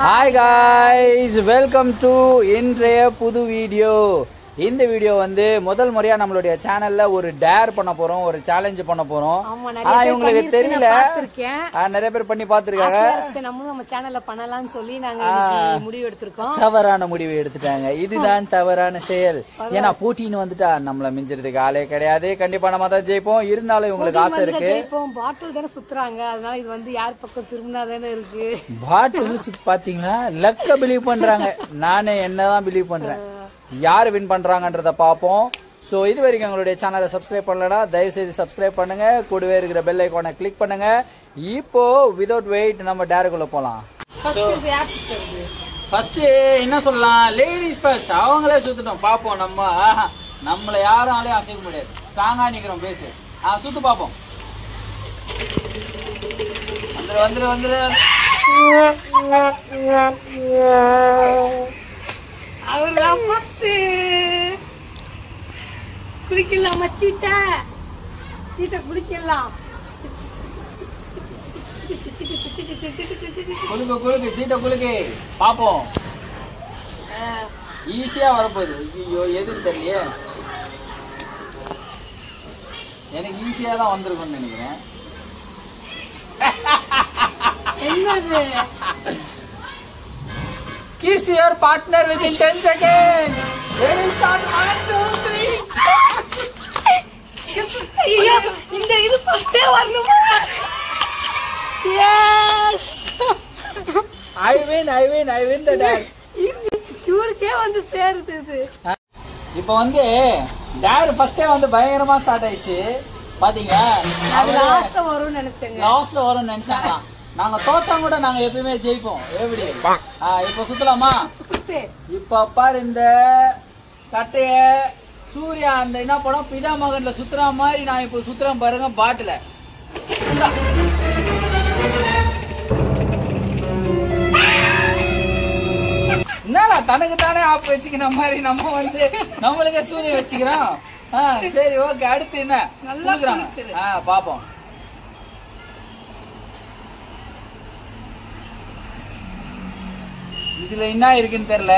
Hi guys welcome to இன்றைய புது video இந்த வீடியோ வந்து முதல் முறையா நம்மளுடைய சேனல்ல ஒரு டேர் பண்ண போறோம் ஒரு சேலஞ்ச் பண்ண போறோம் ஆமா, நிறைய ஆனா பேர் இவங்களுக்கு பண்ணிருக்கு, தெரியல நான் பார்த்திருக்கேன். ஆ, நிறைய பேர் பண்ணி பார்த்திருக்காங்க ஆசையா இருக்கு, சரி, நம்மளும் நம்ம சேனல்ல பண்ணலாம்னு சொல்லி நாங்க இன்னைக்கு முடிவு எடுத்திருக்கோம் தவறான முடிவு எடுத்துட்டாங்க இதுதான் தவறான செயல் ஏன்னா போட்டின்னு வந்துட்டா நம்மள மிஞ்சிறதுக்கு ஆளே கிடையாது கண்டிப்பா நம்ம தான் ஜெயிப்போம் இருந்தாலும் இவங்களுக்கு ஆசை இருக்கு ஜெயிப்போம் பாட்டில் தானே சுத்துறாங்க அதனால இது வந்து யார் பக்கம் திரும்பினா தானே இருக்கு பாட்டில் பாத்தீங்களா லக்க பிலீவ் பண்றாங்க நானே என்னதான் பிலீவ் பண்றேன் யார் வின் பண்றாங்கன்றத பாப்போம் சோ இது வரைக்கும் எங்களுடைய சேனலை சப்ஸ்கிரைப் பண்ணலனா தயவு செய்து சப்ஸ்கிரைப் பண்ணுங்க கூடவே இருக்கிற பெல் ஐக்கானை கிளிக் பண்ணுங்க இப்போ விதவுட் வெயிட் நம்ம டேருக்குள்ள போலாம் ஃபர்ஸ்ட் இது யார் சுத்துறது ஃபர்ஸ்ட் என்ன சொல்லலாம் லேடிஸ் ஃபர்ஸ்ட் அவங்களே சுத்தட்டும் பாப்போம் நம்ம ஆஹா, நம்மள யாராலையும் அசைக்க முடியாது ஸ்ட்ராங்கா நிக்கிறோம் பேசு ஆ சுத்து பாப்போம் வந்துரு வந்துரு வந்துரு அவர்தான் ஃபர்ஸ்ட் குளிக்கலாம் சீட்டா சீட்டை குளிக்கலாம் குலுக்கு குலுக்கு சீட்டை குலுக்கு பாப்போம் ஆ, ஈஸியா வரப்போகுது ஐயோ எதுன்னு தெரியலையே எனக்கு ஈஸியா தான் வந்திருக்கும்னு நினைக்கிறேன் என்னது kiss your partner with in 10 seconds ready start 1 2 3 ஐயோ இந்த இது ஃபர்ஸ்டே வரணுமா yes I win I win I win the dare இவருக்கே வந்து சேருது இது இப்போ வந்து டேர் ஃபர்ஸ்டே வந்து பயங்கரமா ஸ்டார்ட் ஆயிடுச்சு பாத்தீங்களா அது லாஸ்ட்ல வரும்னு நினைச்சேங்க லாஸ்ட்ல வரும்னு நினைச்சாங்க நாங்க தோத்தா கூட நாங்க எப்பயுமே ஜெயிப்போம் எப்படி ஆ, இப்போ சுத்தலாமா சுத்து இப்ப பாரு இந்த கட்டைய சூர்யா அந்த என்ன படம் பிதா மகன்ல சுத்துற மாதிரி நான் இப்போ சுத்துறேன் பாருங்க பாட்டுல என்னடா தனக்கு தானே ஆப் வச்சுக்கிற மாதிரி நம்ம வந்து நம்மளுக்கே சூரிய வச்சுக்கிறோம் ஆ, சரி ஓகே அடுத்து என்ன நல்லா குடுக்குறாங்க குடுக்குது. ஆ பாப்போம் இதுல என்ன இருக்குன்னு தெரியல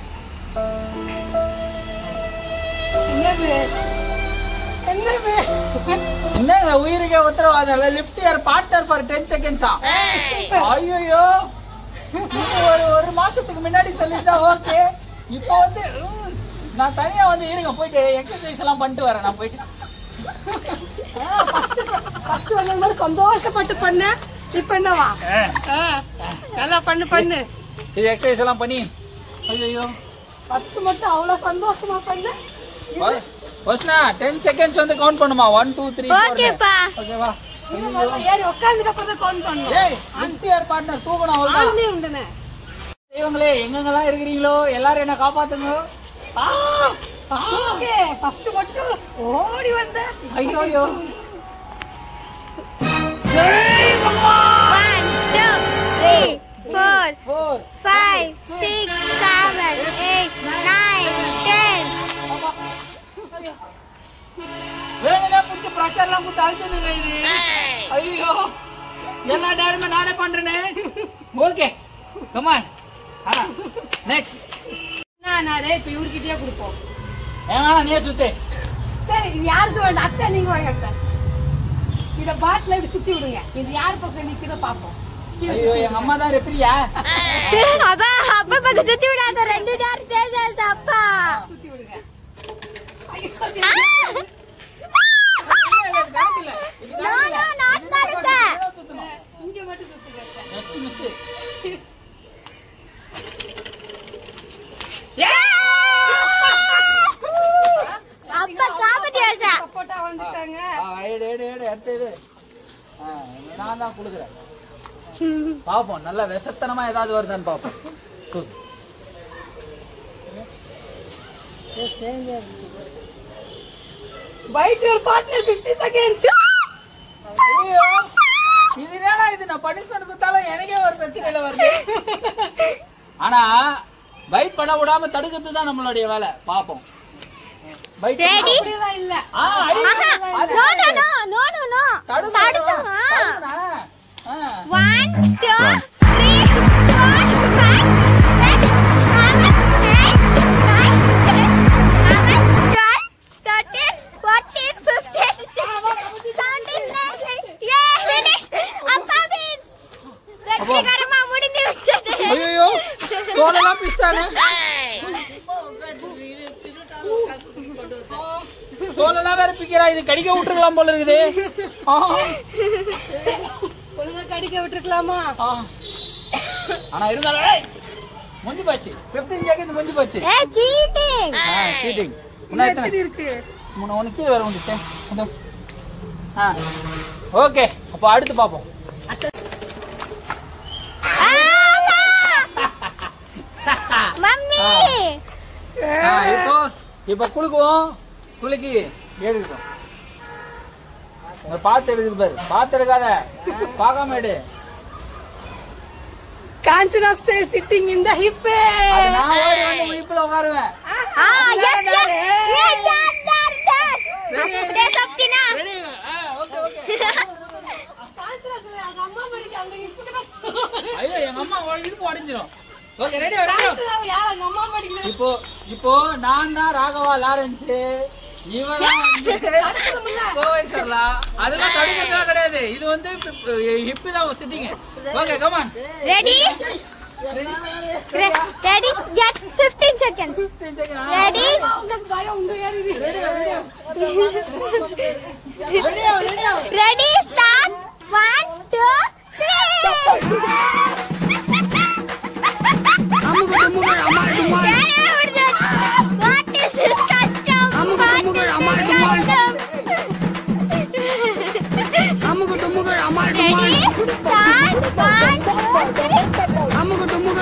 என்னது என்னது என்னங்க உயிருக்கே உத்தரவாதம் இல்ல lift your partner for ten செகண்ட்ஸா ஐயோ ஒரு ஒரு மாசத்துக்கு முன்னாடி சொல்லியிருந்தா ஓகே இப்போ வந்து உம், நான் தனியா வந்து இருங்க போயிட்டு எக்ஸசைஸ் எல்லாம் பண்ணிட்டு வரேன் நான் போயிட்டு ஃபர்ஸ்ட் வந்தது மாதிரி சந்தோஷப்பட்டு பண்ண இப்ப என்னவா ஆ, நல்லா பண்ணு பண்ணு இது எக்ஸசைஸ் எல்லாம் பண்ணி ஐயோ ஃபர்ஸ்ட் மட்டும் அவ்வளவு சந்தோஷமா பண்ணு வஸ்னா டென் செகண்ட்ஸ் வந்து கவுண்ட் பண்ணுமா ஒன் டூ த்ரீ ஓகேப்பா. ஓகேவா இன்னும் முதல்ல ஏறி உட்காந்துட்டு அப்புறம் கவுண்ட் பண்ணணும் ஏய் லிஃப்ட் யர் பார்ட்னர் தூக்கணும் அவ்வளவுதான் ஆன்லயே உண்டுனே தெய்வங்களே எங்கெங்கெல்லாம் இருக்கிறீங்களோ எல்லாரும் என்ன காப்பாத்துங்க ஓகே ஃபர்ஸ்ட் மட்டும் ஓடி வந்த ஐயோ ஐயோ One, two, three, four, four five, six, seven, eight, nine, ten. வேணும்னா புடிச்சு ப்ரெஷர் எல்லாம் குத்து அழுத்துதுங்க இது ஐயோ எல்லா நேரமே நானே பண்றேனே ஓகே கமான் நெக்ஸ்ட் நான் நானே இப்ப இவர்கிட்டயே கொடுப்போம் ஏன்னா நீயே சுத்து சரி இது யாருக்கு வேண்டாம் அத்தை நீங்க வாங்க அத்தை இத பாட்டில இப்படி சுத்தி விடுங்க இது யார் பக்கம் நிக்குதோ பாப்போம் ஐயோ எங்க அம்மா தான் ரெப்ரியா அப்பா அப்பா பக்கம் சுத்தி விடாத ரெண்டு டார் சேஸ் அப்பா சுத்தி விடுங்க No, no, not கடுக்க. இங்க மட்டும் சுத்துங்க அத்தை. அப்பா காபதி ஆசா சப்போட்டா வந்துட்டாங்க நான் தான் குடுக்குறேன் பாப்போம் நல்ல விசத்தனமா ஏதாவது வருதான்னு பாப்போம் கு- பைட் யுவர் பார்ட்னர் 50 செகண்ட்ஸ் ஐயோ இது என்னடா இது நான் பனிஷ்மெண்ட் கொடுத்தாலும் எனக்கே ஒரு பிரச்சனையில வருது ஆனா பைட் பண்ண விடாம தடுக்கிறது தான் நம்மளுடைய வேலை பாப்போம் பைட் Ready? அப்படிலாம் இல்ல ஆ ஐயோ, அது no no no no no no தடுக்கணும். தடுக்கணும் தடுக்கணும். ஆ. One, two, three, four, five, தோலெல்லாம் பிஸ்தாங்க தோலெல்லாம் வேற பிக்கிறா இது கடிக்க விட்டுருக்கலாம் போல இருக்குது ஆ, ஒழுங்கா கடிக்க விட்டுருக்கலாமா ஆ. ஆனா இருந்தாலும் ஏய், முடிஞ்சு போச்சு 15 செகண்ட் முடிஞ்சு போச்சு ஏ சீட்டிங் ஆ சீட்டிங் இன்னும் எத்தனை எப்படி இருக்கு மூணு ஒன்று கீழே வேற வந்துச்சு இதோ. ஆ ஓகே அப்போ அடுத்து பார்ப்போம் மம்மி ஆ, இப்போ இப்போ குளுக்குவோம் குலுக்கி எடுக்கட்டும் பார்த்து எடுக்குது பாரு பார்த்து எடுக்காத பார்க்காம எடு காஞ்சனா ஸ்டைல் சிட்டிங் இந்த ஹிப் அது நான் ஓடி வந்து இப்பல உட்காருவேன் ஆ எஸ் எஸ் ஏ டாட் டாட் டாட் டே சப்தினா ready okay okay Kanchana style அவங்க அம்மா படிக்க அவங்க இப்ப ஐயோ எங்க அம்மா ஓடி இடுப்பு உடைஞ்சிரும் ஓகே ரெடி ரெடி காஞ்சனா யார் அவங்க அம்மா படிக்கல இப்போ இப்போ நான் தான் ராகவா லாரன்ஸ் இவன் தான் வந்து கோவை சரலா அதெல்லாம் தடுக்கிறதுலாம் கிடையாது இது வந்து ஹிப்பி தான் சிட்டிங்க okay come on ready ready just 15 seconds ready உங்களுக்கு பயம் உங்க ஏறி ready start 1 2 3 What is this custom? What is this custom? Ready? Start. One, two, three.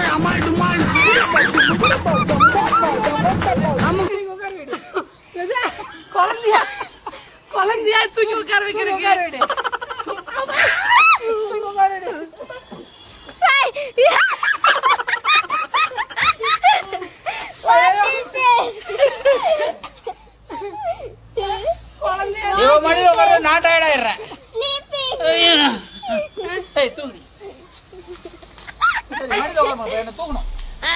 குழந்தையா குழந்தையா தூக்கி உட்கார வைக்கிறீங்க What is this? குழந்தையா இவன் மடியில் உட்கார நான் டயர்ட் ஆயிடுறேன் Sleeping. ஏய் தூங்கு சரி மடியில் உட்கார என்ன தூக்கணும்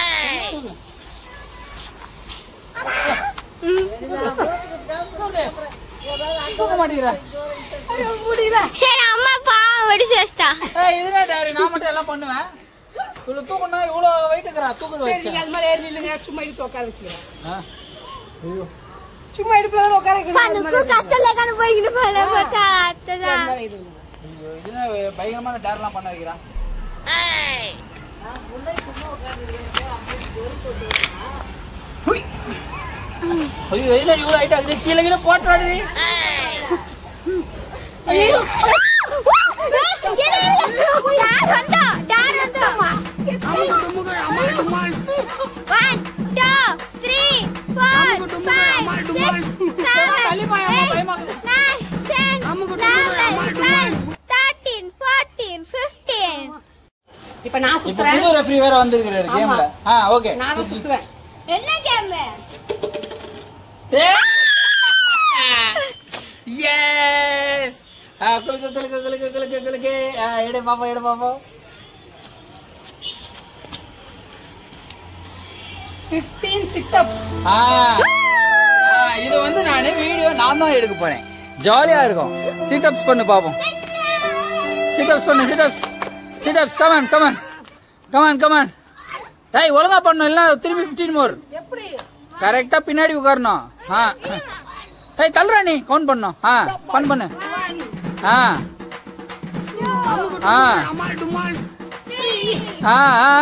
தூங்க மாட்டேங்கிற முடியல சரி அம்மா பாவம் ஒடிச்சு வச்சிட்டா ஏய் இதுனா டாரி நான் மட்டும் எல்லாம் பண்ணுவேன் இவ்வளவு தூக்கணும் இவ்வளவு வெயிட் இருக்கிறா தூக்குற சரி வச்சேன் நீங்க அது மாதிரி ஏறி நில்லுங்க சும்மா இடுப்பு உட்கார வச்சுக்கலாம் ஆ. ஐயோ சும்மா இடுப்புல தான் உட்கார வைக்கணும் அது பனுக்கு மாதிரி கஷ்டம் లేకని పోయి పోలే పోతా అత్తదా அது மாதிரி இது. ஐயோ, இதுனா பயங்கரமான டேர்லாம் பண்ண வைக்கிறான் ஹுய். ஐயோ என்ன இவ்வளவு ஹைட் ஆகுது கீழே கீழே போட்டுறாது ஐயோ డార్ వందో డార్ వందో 1 2 3 4 5 6 தள்ளி 7 போய் பயமாகுது 9 10 11 13 14 15 இப்ப நான் இப்ப சுத்துறேன் புது ரெஃப்ரி வேற வந்திருக்கிறாரு கேம்ல ஆ ஓகே நானும் சுத்துவேன் என்ன கேம் எஸ் ஆ குலுக்கு குலுக்கு குலுக்கு குலுக்கு குலுக்கு ஆ எடு பாப்பா எடு பாப்பா 15 sit ups ஆ ஆ, இது வந்து நானு வீடியோ நான் தான் எடுக்க போறேன் ஜாலியா இருக்கும் சிட் அப்ஸ் பண்ணு பாப்போம் சிட் அப்ஸ் பண்ணு sit ups sit ups come on come on come on come on டேய் ஒழுங்கா பண்ணணும் இல்ல திரும்பி 15 மோர் எப்படி கரெக்டா பின்னாடி உட்காரணும் ஆ டேய் தள்ளுறா நீ கவுண்ட் பண்ணணும் ஆ பண்ணு பண்ணு ஆ ஆ ஆ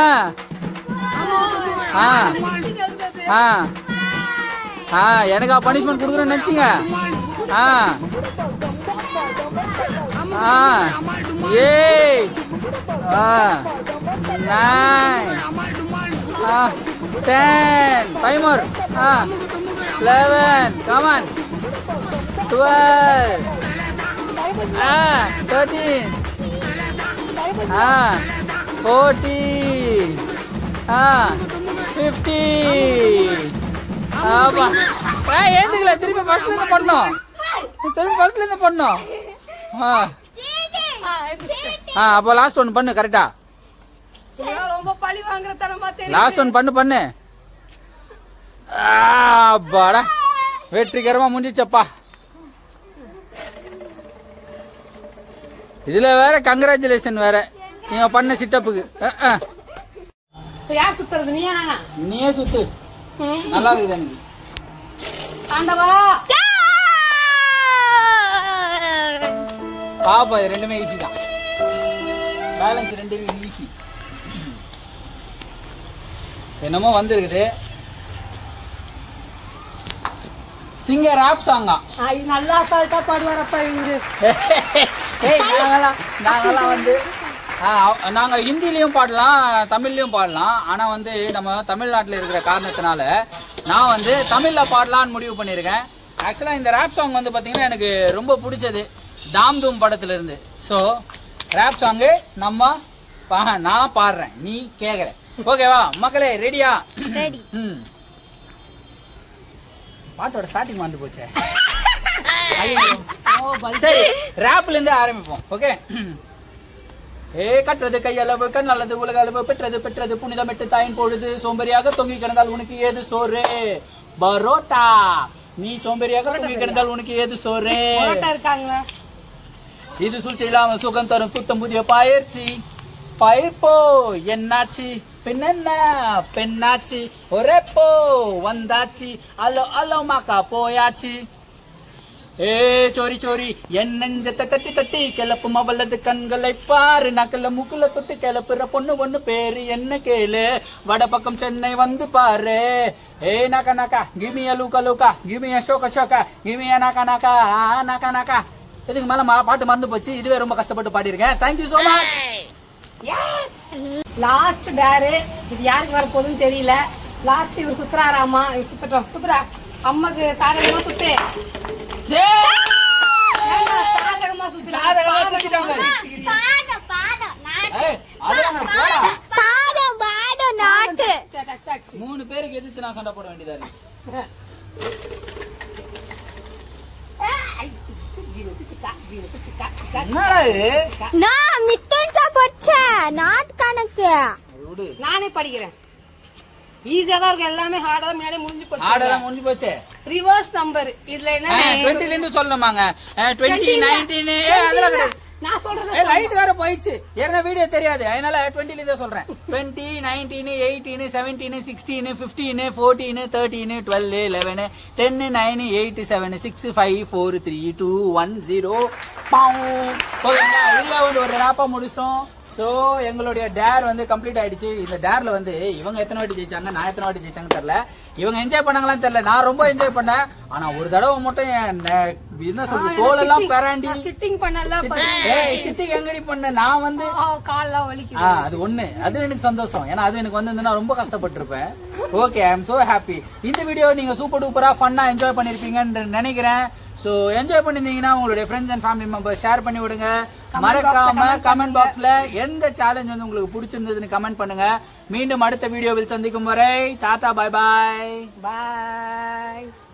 ஆ ஆ ஆ ஆ எனக்கா பனிஷ்மெண்ட் கொடுக்குறேன்னு நினைச்சீங்க ஆ ஆ ஏய் ஆ நைன் ஆ டென் ஃபைவ் மோர் ஆ லெவன் கமான் டுவெல் ஆ தேர்ட்டீன் ஆ ஃபோர்டீன் ஆ ஃபிஃப்டி ஆமா ஆ ஏந்துக்கல திருப்பி ஃபர்ஸ்ட்ல இருந்து பண்ணோம் திருப்பி ஃபர்ஸ்ட்ல இருந்து பண்ணோம் ஆ ஆ, எந்திரிச்சிட்டேன். ஆ அப்போ லாஸ்ட் ஒன் பண்ணு கரெக்டா இதெல்லாம் ரொம்ப பழி வாங்குற தரமா தெரியும் லாஸ்ட் ஒன் பண்ணு பண்ணு ஆ, அப்பாடா வெற்றிகரமா முடிஞ்சிச்சப்பா இதுல வேற கங்க்ராச்சுலேஷன் வேற நீங்க பண்ண சிட்டப்புக்கு இப்ப யார் சுத்துறது நீயா நானா நீயே சுத்து ம். நல்லா இருக்குது எனக்கு ஆண்டவா பாப்பா இது ரெண்டுமே ஈஸி தான் பேலன்ஸ் ரெண்டுமே ஈஸி என்னமோ வந்திருக்குது சிங்கர் ஆப் சாங்கா ஆ, இது நல்லா அசால்ட்டா பாடுவாரப்பா இவரு ஏய் நாங்கெல்லாம் நாங்கெல்லாம் வந்து ஆ, அவ- நாங்க ஹிந்திலையும் பாடலாம் தமிழ்லயும் பாடலாம் ஆனா வந்து நம்ம தமிழ்நாட்டுல இருக்கிற காரணத்தினால நான் வந்து தமிழ்ல பாடலாம்னு முடிவு பண்ணியிருக்கேன் ஆக்சுவலா இந்த ரேப் சாங் வந்து பாத்தீங்கன்னா எனக்கு ரொம்ப பிடிச்சது தாம் தூம் படத்துல இருந்து ஸோ ரேப் சாங்கு நம்ம பா- நான் பாடுறேன் நீ கேக்குற ஓகேவா மக்களே ரெடியா ரெடி ம் பாட்டோட ஸ்டார்டிங் வந்து போச்சே ஐயோ ஓ பல் சரி ரேப்ல இருந்து ஆரம்பிப்போம் ஓகே ஏ கற்றது கையளவு கண்ணளது உலக அளவு பெற்றது பெற்றது புனிதமிட்டு தாயின் பொழுது சோம்பேறியாக தொங்கி கிடந்தால் உனக்கு ஏது சோறு பரோட்டா நீ சோம்பேறியாக தொங்கி கிடந்தால் உனக்கு ஏது சோறு பரோட்டா இருக்காங்களா இது சூழ்ச்சி இல்லாம சுகம் தரும் புத்தம் புதிய பயிற்சி பயிர்ப்போ என்னாச்சு பின்னென்ன பெண்ணாச்சு ஒரே போ வந்தாச்சு அலோ அலோ மாக்கா போயாச்சு ஏ சோரி சோரி என் நெஞ்சத்தை தட்டி தட்டி கிளப்பும் அவளது கண்களை பாரு நக்கல முக்குல தொட்டு கிளப்புற பொண்ணு ஒண்ணு பேரு என்ன கேளு வட பக்கம் சென்னை வந்து பாரு ஏ நாக்கா நாக்கா கிமிய லூக்கா லூக்கா கிமிய ஷோக்கா ஷோக்கா கிமிய நாக்கா நாக்கா ஆ, நாக்கா நாக்கா இதுக்கு மேல மா- பாட்டு மறந்து போச்சு இதுவே ரொம்ப கஷ்டப்பட்டு பாடியிருக்கேன் thank you so much last dare இது யாருக்கு வர போகுதுன்னு தெரியல லாஸ்ட் இவர் சுத்துறாராமா இவர் சுத்தட்டும் சுத்துறா அம்மாக்கு சாதகமா சுத்து ஏன்டா சாதகமா சுத்துறா? சாதகமா சுத்திட்டாங்க. பாதம் பாதம் நாட்டு ஏய், அதெல்லாம் நான் போடா. பாதம் பாதம் நாட்டு சரி, அச்சாச்சு. மூணு பேருக்கு எதிர்த்து நான் சண்டை போட வேண்டியதா இருக்கு ஐ, சிச்சுக்கு, ஜீவனுக்கு சிக்கா, ஜீவனுக்கு சிக்கா, சிக்கா. என்னடா இது நான் மித்தன்ஸா போச்சே நாட்டு கணக்கு விடு நானே படிக்கிறேன் ஈஸியா தான் இருக்கும் எல்லாமே ஹார்டா தான் முன்னாடி முடிஞ்சு ஆடெல்லாம் போச்சு முடிஞ்சு போச்சே ரிவர்ஸ் நம்பர் இதுல என்ன டுவெண்ட்டில இருந்து சொல்லணுமாங்க டுவெண்ட்டி நைன்டீன் அதெல்லாம் கிடையாது நான் சொல்றது ஏ லைட் வேற போயிடுச்சு ஏன்னா வீடியோ தெரியாது அதனால டுவெண்ட்டில இருந்தே சொல்றேன் twenty nineteen eighteen seventeen sixteen fifteen fourteen thirteen twelve eleven ten nine eight seven six five four three two one zero ஓகேங்களா இதுல வந்து ஒரு ராப்பா முடிச்சிட்டோம் ஸோ எங்களுடைய டேர் வந்து கம்ப்ளீட் ஆயிடுச்சு இந்த டேர்ல வந்து இவங்க எத்தனை வாட்டி ஜெயிச்சாங்க நான் எத்தனை வாட்டி ஜெயிச்சாங்கன்னு தெரியல இவங்க என்ஜாய் பண்ணாங்களான்னு தெரியல நான் ரொம்ப என்ஜாய் பண்ணேன் ஆனா ஒரு தடவை மட்டும் என் நெ- என்ன சொல்றது தோலெல்லாம் பெராண்டி சிட்டிங் பண்ணல ஏய் சித்தி எங்கடி பண்ண நான் வந்து கால்லாம் வலிக்குது ஆ அது ஒண்ணு அது எனக்கு சந்தோஷம் ஏன்னா அது எனக்கு வந்து நான் ரொம்ப கஷ்டப்பட்டிருப்பேன் okay I am so happy இந்த வீடியோ நீங்க சூப்பர் டூப்பரா ஃபன்னா என்ஜாய் பண்ணிருப்பீங்கன்னு நினைக்கிறேன் சோ என்ஜாய் பண்ணிருந்தீங்கன்னா உங்களுடைய friends and family member share பண்ணி விடுங்க மறக்காம கமெண்ட் பாக்ஸ்ல எந்த சேலஞ்ச் வந்து உங்களுக்கு பிடிச்சிருந்ததுன்னு கமெண்ட் பண்ணுங்க மீண்டும் அடுத்த வீடியோவில் சந்திக்கும் வரை டாடா பை பாய் பாய்